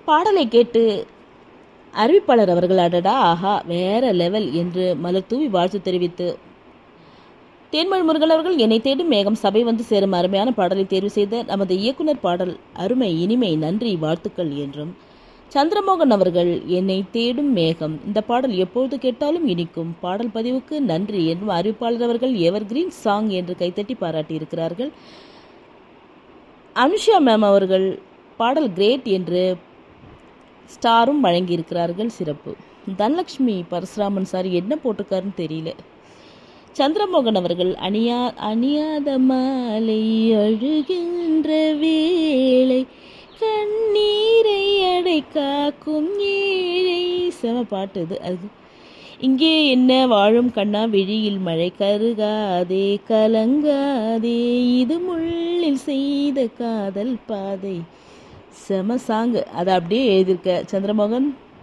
பாடலை கேட்டு அறிவிப்பாளர் அவர்கள் அடடா ஆஹா வேற லெவல் என்று மலர் தூவி வாழ்த்து தெரிவித்து தேன்மொழி முருகன் அவர்கள் என்னை தேடும் மேகம் சபை வந்து சேரும் அருமையான பாடலை தேர்வு செய்த நமது இயக்குனர் பாடல் அருமை இனிமை நன்றி வாழ்த்துக்கள் என்றும் சந்திரமோகன் அவர்கள் என்னை தேடும் மேகம் இந்த பாடல் எப்பொழுது கேட்டாலும் இனிக்கும் பாடல் பதிவுக்கு நன்றி என்றும் அறிவிப்பாளர் அவர்கள் எவர் கிரீன் சாங் என்று கைத்தட்டி பாராட்டியிருக்கிறார்கள் அனுஷா மேம் அவர்கள் பாடல் கிரேட் என்று ஸ்டாரும் வழங்கியிருக்கிறார்கள் சிறப்பு தனலக்ஷ்மி பரசுராமன் சார் என்ன போட்டிருக்காருன்னு தெரியல சந்திரமோகன் அவர்கள் அணியா அணியாத மாலை அழுகின்ற வேளை கண்ணீரை அடை காக்கும் ஏழை செம பாட்டு இது அது இங்கே என்ன வாழும் கண்ணா விழியில் மழை கருகாதே கலங்காதே இது முள்ளில் செய்த காதல் பாதை செம சாங்கு அதை அப்படியே எழுதியிருக்க சந்திரமோகன்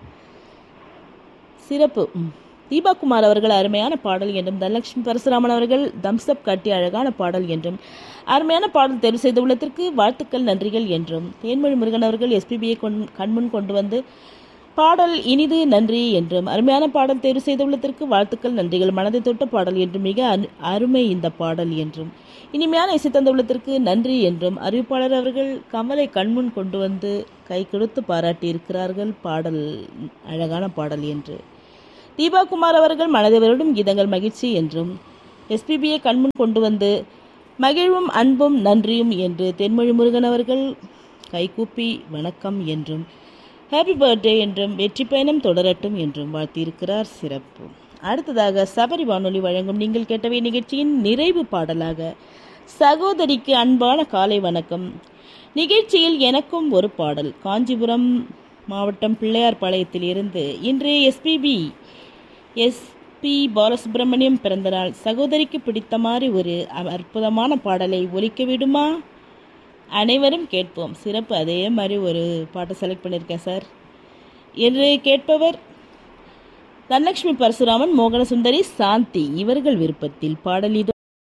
சிறப்பு ம். தீபா குமார் அவர்கள் அருமையான பாடல் என்றும் தனலட்சுமி பரசுராமன் அவர்கள் தம்ஸ்அப் காட்டி அழகான பாடல் என்றும் அருமையான பாடல் தேர்வு செய்துள்ளதற்கு வாழ்த்துக்கள் நன்றிகள் என்றும் தேன்மொழி முருகன் அவர்கள் எஸ்பிபியை கொண் கண்முன் கொண்டு வந்து பாடல் இனிது நன்றி என்றும் அருமையான பாடல் தேர்வு செய்துள்ளதற்கு வாழ்த்துக்கள் நன்றிகள் மனதை தொட்ட பாடல் என்றும் மிக அரு- அருமை இந்த பாடல் என்றும் இனிமையான இசை தந்துள்ளதற்கு நன்றி என்றும் அறிவிப்பாளர் அவர்கள் கமலை கண்முன் கொண்டு வந்து கை கொடுத்து பாராட்டியிருக்கிறார்கள் பாடல் அழகான பாடல் என்று தீபா குமார் அவர்கள் மனதை வருடும் கீதங்கள் மகிழ்ச்சி என்றும் எஸ்பிபியை கண்முன் கொண்டு வந்து மகிழ்வும் அன்பும் நன்றியும் என்று தென்மொழி முருகன் அவர்கள் கைகூப்பி வணக்கம் என்றும் ஹாப்பி பர்த்டே என்றும் வெற்றி பயணம் தொடரட்டும் என்றும் வாழ்த்தியிருக்கிறார் சிறப்பு அடுத்ததாக சபரி வானொலி வழங்கும் நீங்கள் கேட்டவை நிகழ்ச்சியின் நிறைவு பாடலாக சகோதரிக்கு அன்பான காலை வணக்கம் நிகழ்ச்சியில் எனக்கும் ஒரு பாடல் காஞ்சிபுரம் மாவட்டம் பிள்ளையார்பாளையத்தில் இருந்து இன்று எஸ்பிபி எஸ் பி பாலசுப்ரமணியம் பிறந்தநாள் சகோதரிக்கு பிடித்த மாதிரி ஒரு அ- அற்புதமான பாடலை ஒலிக்க விடுமா அனைவரும் கேட்போம் சிறப்பு அதே மாதிரி ஒரு பாட்டை செலக்ட் பண்ணியிருக்கேன் சார் என்று கேட்பவர் தனலட்சுமி பரசுராமன் மோகனசுந்தரி சாந்தி இவர்கள் விருப்பத்தில் பாடல் இதோ